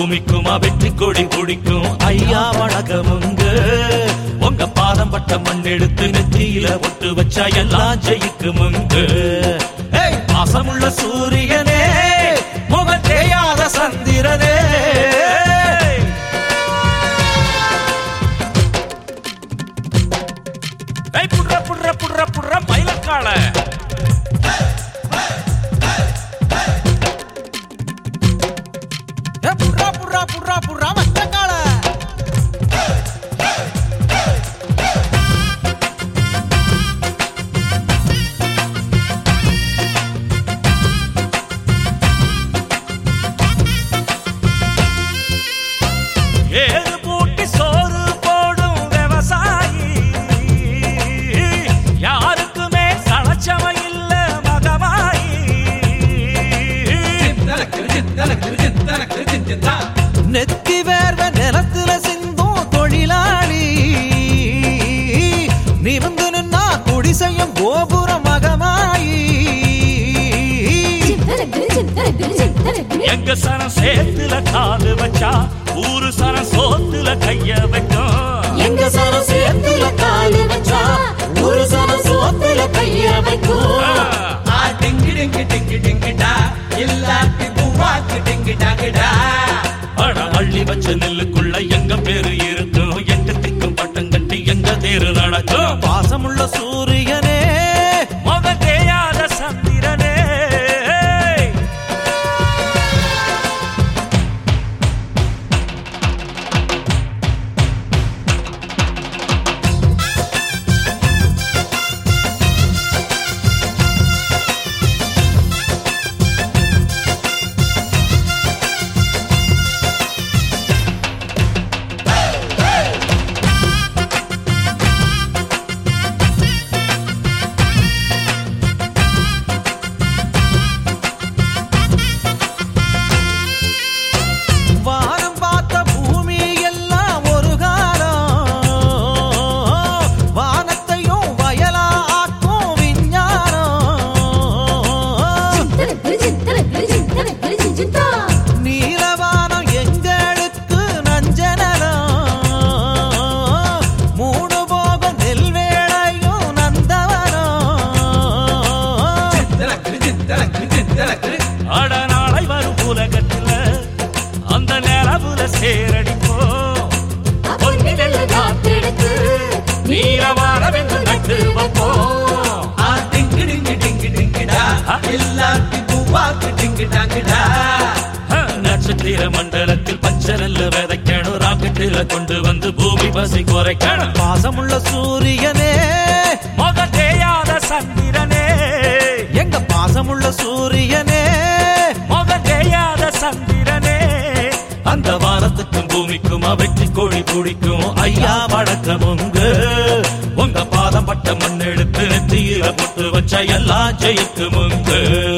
பூமிக்குமா வெற்றி கொடி பிடிக்கும் ஐயா வணக்கமுங்க உங்க பாதம் பட்ட மண் எடுத்து நெத்தியில ஒட்டு வச்சா எல்லாம் ஜெயிக்குமுங்க ஏய், பாசமுள்ள சூரியனே முகம் தேயாத சந்திரனே ஏய், புட்ற புட்ற புட்ற புட்ற மயிலக்கால ஏ புட்றா புட்றா புட்றா புட்றா மச்சக்கால ஏழு பூட்டி சோறு போடும் விவசாயி யாருக்குமே சளச்சவ இல்ல மகமாயி நெத்தி வேர்வ நிலத்துல சிந்தும் தொழிலாளி நிமிந்து நின்னா குடிசையும் கோபுர மகமாயி எங்க சனம் சேத்துல காலு வச்சா ஊரு சனம் சோத்துல கைய வைக்கும் எங்க சனம் சேத்துல காலு வச்சா ஒரு சனம் சோத்துல கைய வைக்கும் ஆ, அட அள்ளி வச்ச நெல்லுக்குள்ள எங்க பேரு இருக்கும் எட்டு திக்கும் பட்டம் கட்டி எங்க தேரு நடக்கும் பாசமுள்ள சூரியனே முக தேயாத சந்திரனே வானம் பார்த்த பூமி எல்லாம் ஒரு காலம் வானத்தையும் வயலா ஆக்கும் விஞ்ஞானம் நீலவானம் எங்களுக்கு நஞ்சனலம் மூணு போக நெல்வேளையும் நந்தவனம் அட நாளை வரும் உலகத்துல அந்த நிலவுல சேரடிப்போம் நீரவாரவென்று நட்டு வைப்போம் ஆ, நட்சத்திர மண்டலத்தில் பச்சை நெல்லு விதைக்கணும் ராக்கெட்டில கொண்டு வந்து பூமி பசி குறைக்கணும் பாசமுள்ள சூரியனே முக தேயாத சந்திரனே எங்க பாசமுள்ள சூரியனே முக தேயாத சந்திரனே அந்த வானத்துக்கும் பூமிக்கும் வெற்றி கோழி பிடிக்கும் ஐயா வழக்கமுங்க உங்க பாதம் பட்ட மண் எடுத்து நெத்தியில போட்டு வச்ச எல்லாம் ஜெயிக்குமுங்க